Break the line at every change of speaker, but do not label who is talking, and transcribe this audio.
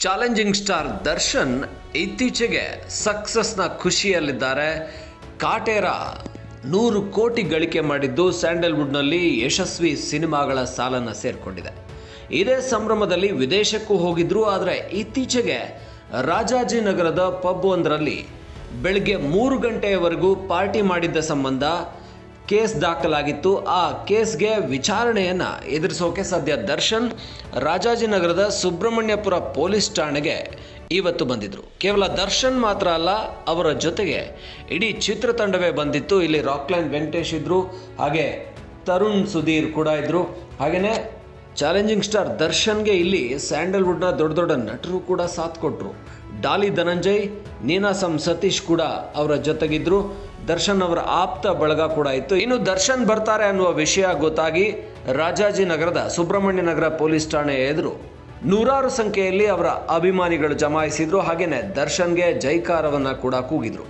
challenging star Darshan ಇತ್ತೀಚೆಗೆ ಸಕ್ಸಸ್ನ ಖುಷಿಯಲ್ಲಿದ್ದಾರೆ ಕಾಟೇರ ನೂರು ಕೋಟಿ ಗಳಿಕೆ ಮಾಡಿದ್ದು ಸ್ಯಾಂಡಲ್ವುಡ್ನಲ್ಲಿ ಯಶಸ್ವಿ ಸಿನಿಮಾಗಳ ಸಾಲನ್ನು ಸೇರಿಕೊಂಡಿದೆ ಇದೇ ಸಂಭ್ರಮದಲ್ಲಿ ವಿದೇಶಕ್ಕೂ ಹೋಗಿದ್ರು ಆದರೆ ಇತ್ತೀಚೆಗೆ ರಾಜಾಜಿನಗರದ ಪಬ್ ಒಂದರಲ್ಲಿ ಬೆಳಗ್ಗೆ ಮೂರು ಗಂಟೆಯವರೆಗೂ ಪಾರ್ಟಿ ಮಾಡಿದ್ದ ಸಂಬಂಧ ಕೇಸ್ ದಾಖಲಾಗಿತ್ತು ಆ ಕೇಸ್ಗೆ ವಿಚಾರಣೆಯನ್ನ ಎದುರಿಸೋಕೆ ಸದ್ಯ ದರ್ಶನ್ ರಾಜಾಜಿನಗರದ ಸುಬ್ರಹ್ಮಣ್ಯಪುರ ಪೊಲೀಸ್ ಠಾಣೆಗೆ ಇವತ್ತು ಬಂದಿದ್ರು ಕೇವಲ ದರ್ಶನ್ ಮಾತ್ರ ಅಲ್ಲ ಅವರ ಜೊತೆಗೆ ಇಡೀ ಚಿತ್ರತಂಡವೇ ಬಂದಿತ್ತು ಇಲ್ಲಿ ರಾಕ್ಲೈನ್ ವೆಂಕಟೇಶ್ ಇದ್ರು ಹಾಗೆ ತರುಣ್ ಸುಧೀರ್ ಕೂಡ ಇದ್ರು ಹಾಗೇನೆ ಚಾಲೆಂಜಿಂಗ್ ಸ್ಟಾರ್ ದರ್ಶನ್ಗೆ ಇಲ್ಲಿ ಸ್ಯಾಂಡಲ್ವುಡ್ನ ದೊಡ್ಡ ದೊಡ್ಡ ನಟರು ಕೂಡ ಸಾಥ್ ಕೊಟ್ರು ಡಾಲಿ ಧನಂಜಯ್ ನೀನಾಸಂ ಸತೀಶ್ ಕೂಡ ಅವರ ಜೊತೆಗಿದ್ರು ದರ್ಶನ್ ಅವರ ಆಪ್ತ ಬಳಗ ಕೂಡ ಇತ್ತು ಇನ್ನು ದರ್ಶನ್ ಬರ್ತಾರೆ ಅನ್ನುವ ವಿಷಯ ಗೊತ್ತಾಗಿ ರಾಜಾಜಿನಗರದ ಸುಬ್ರಹ್ಮಣ್ಯ ನಗರ ಪೊಲೀಸ್ ಠಾಣೆ ಎದುರು ನೂರಾರು ಸಂಖ್ಯೆಯಲ್ಲಿ ಅವರ ಅಭಿಮಾನಿಗಳು ಜಮಾಯಿಸಿದ್ರು ಹಾಗೇನೆ ದರ್ಶನ್ಗೆ ಜೈಕಾರವನ್ನ ಕೂಡ ಕೂಗಿದ್ರು